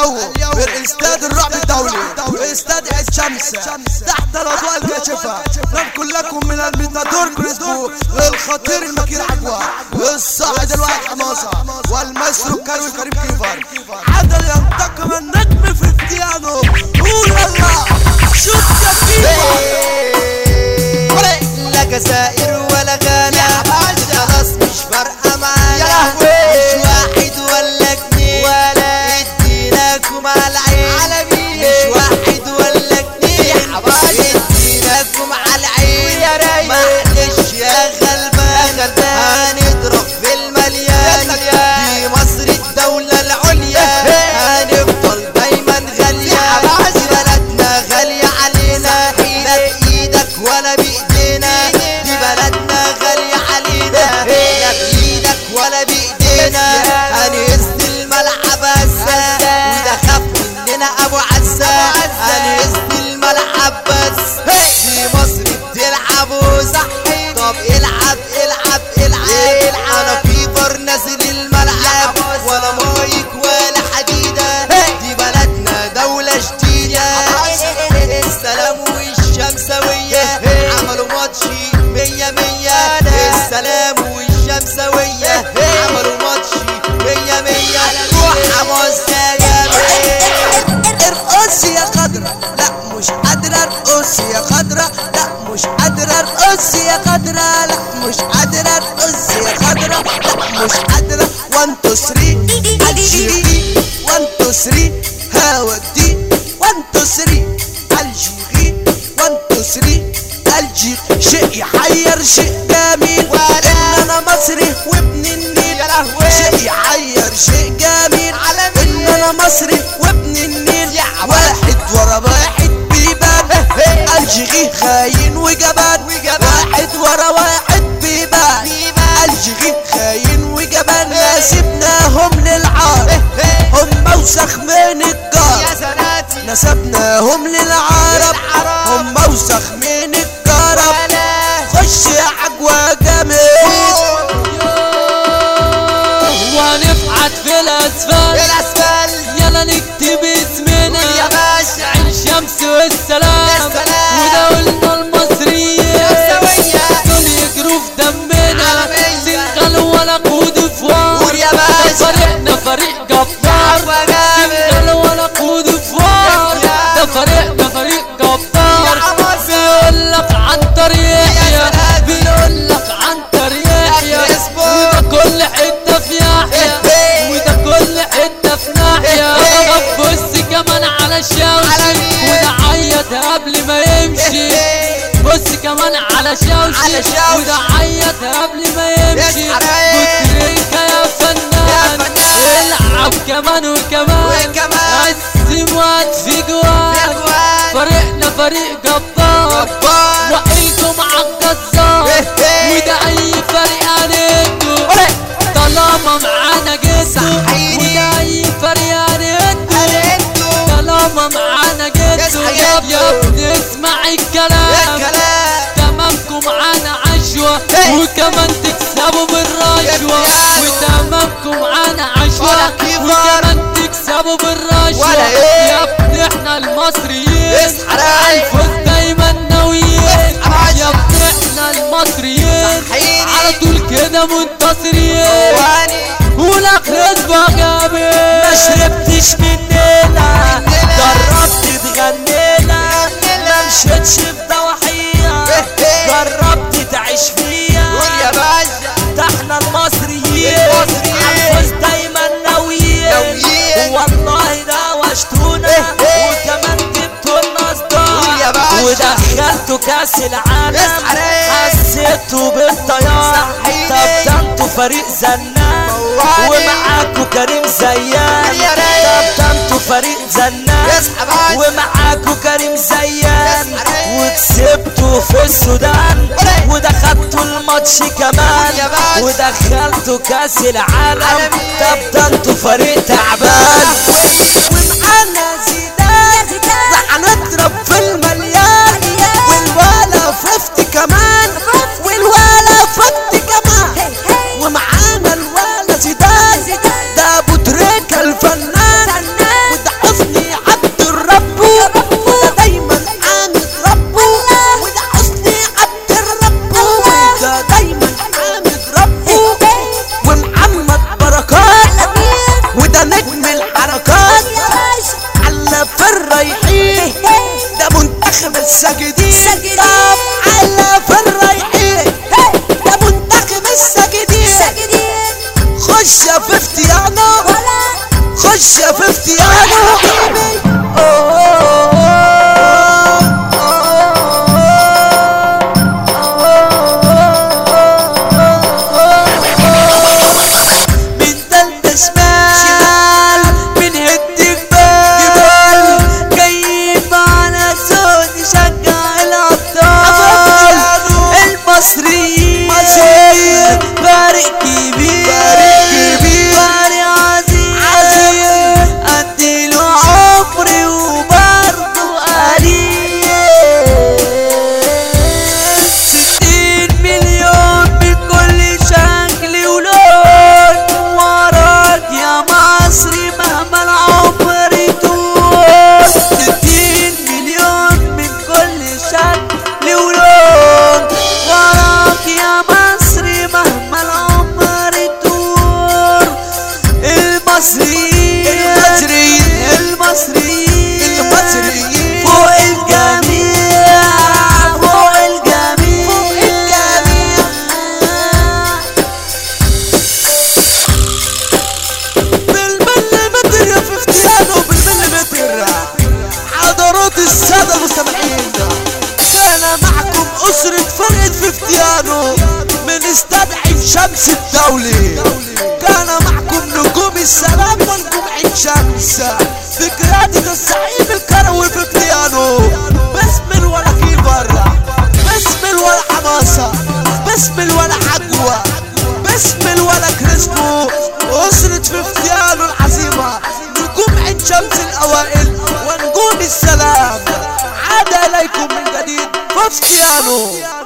اليوم من استاد الرعب الدولي استاد الشمس تحت الاضواء الكاشفه ننقل لكم من الميتادور كريسبو الخطير المكير عجوة الصاعد الواحد حماسه والمايسترو الكروي كريم كيفر عدل ينتقم النجم في الديانو قول الله شوف يا كيفر لا جزائر ولا غانا خلاص مش فارقه معانا مش واحد ولا اتنين ولا اديناكم على العين مش واحد ولا اتنين اديناكم على العين معلش يا غلبان هنضرب في المليان دي مصر الدولة العليا هنفضل دايما غالية دي بلدنا غالية علينا لا بإيدك ولا بإيدينا دي بلدنا غالية علينا لا بإيدك ولا بإيدينا هنهز الملعب هزة وده خاف مننا أبو عزة هنهز الملعب بس دي مصر بتلعب وصحي طب العب العب العب انا فيفر نازل الملعب ولا مايك ولا حديدة دي بلدنا دولة جديدة السلام والشمسوية عملوا ماتشي مية مية السلام والشمسوية عملوا ماتشي مية مية روح حماس يا جماعة ارقص يا خضرة لا مش قادرة ارقص يا خضرة لا مش قادرة ارقص يا خضرة لا مش قادرة ارقص يا خضرة لا مش قادرة 1 2 3 الجيري 1 2 3 هودي 1 2 3 الجيري 1 2 3 الجيري شيء يحير شيء جميل ان انا مصري وابن النيل شيء يحير شيء جميل ان انا مصري وابن النيل واحد ورا واحد بيبان الجيري خاين وجبان واحد ورا واحد بيبان الجيري خاين وجبان نسبناهم للعار هم اوسخ من الجار سناتي نسبناهم للعرب هم اوسخ من الكرب خش يا عجوة جميل ونفحت في الاسفل الاسفل يلا نكتب اسمنا يا باشا عين شمس والسلام يا سلام. ودولنا المصريين شمسوية. دول يجروا في دمنا عالمية. سنغال ولا قود فوار قول يا باشا. ده فريقنا فريق جبار عفوا جامد. سنغال ولا قود فوار يا ده فريقنا فريق جبار يا عمصة. بيقول لك عن طريق يا سلام. بيقول لك عن طريق يا كريسبو. وده كل حته في ناحيه إيه. وده كل حته في ناحيه إيه. طب بص كمان على الشوشي على مين؟ وده عيط قبل ما يمشي بص كمان على على شوشي شوشي. وده عيط قبل ما يمشي يصحى رايق. بوتريكا يا فنان يا فنان. العب كمان وكمان وكمان. قسم وقت في جوان اخوان فريقنا فريق جبار جبار وقلكم عالجزار إيه إيه. وده اي فريق هنهده طالما معانا جده صحيني. وده اي فريق هنهده انتوا طالما معانا جده اصحى يا جدو. يا ابني اسمع الكلام الكلام تمامكم معانا عشوة إيه. وكمان تكسبوا بالرشوة يا بيانو. وتمامكم معانا عشوة ولا كبر. وكمان تكسبوا بالرشوة ولا إيه. يا ابني احنا المصريين اصحى رايق. الفوز دايما ناويين اصحى يا باشا. ابني احنا المصريين صحيني. على طول كده منتصرين واني والاخر اسبوع جامد ما شربتش مننا جربت تغنينا ما مشيتش في ضواحيها جربت تعيش فيها قول يا باشا ده احنا المصريين المصريين. عالفوز دايما ناويين ناويين. والله دوشتونا وكمان جبتوا لنا قول يا باشا. صداع ودخلتوا كاس العالم اصحى رايق. حسيتوا بالطيار صحيني. طب ده انتوا فريق زنان موالي. ومعاكوا كريم زيان يا رايق. طب ده انتوا فريق زنان اصحى باشا. ومعاكوا كريم زيان اصحى رايق. وكسبتوا في السودان ودخلتوا الماتش كمان يا باشا. ودخلتوا كاس العالم عالمي. طب ده انتوا فريق تعبان ومعانا زيدان ده هنضرب في المليان والولا ففتي كمان والولا ففتي كمان ومعانا الولا زيدان ده ابو تريكة الفنان وده خش يا ففتيانو خش يا ففتيانو من تالتة شمال من هد جبال جايين معانا صوت يشجع الأبطال المصريين فريق كبير فريق عظيم أديله عمري وبرضه قليل ستين مليون بكل شكل ولون وراك يا مصري مهما العمر يطول ستين مليون من كل شكل ولون وراك يا مصري مهما العمر يطول المصريين المصريين المصريين المصريين فوق الجميع فوق الجميع فوق الجميع بالمليمتر يا ففتيانو بالمليمتر حضرات السادة المستمعين كان معكم أسرة فرقة ففتيانو من استاد عين شمس الدولي كان معكم نجوم السلام ونجوم عين شمس بقيادة الزعيم الكروي ففتيانو باسم ولا كيبر باسم ولا حماسة باسم ولا عجوة باسم ولا كريسمو أسرة ففتيانو العظيمة نجوم عين شمس الأوائل ونجوم السلام عاد إليكم من جديد ففتيانو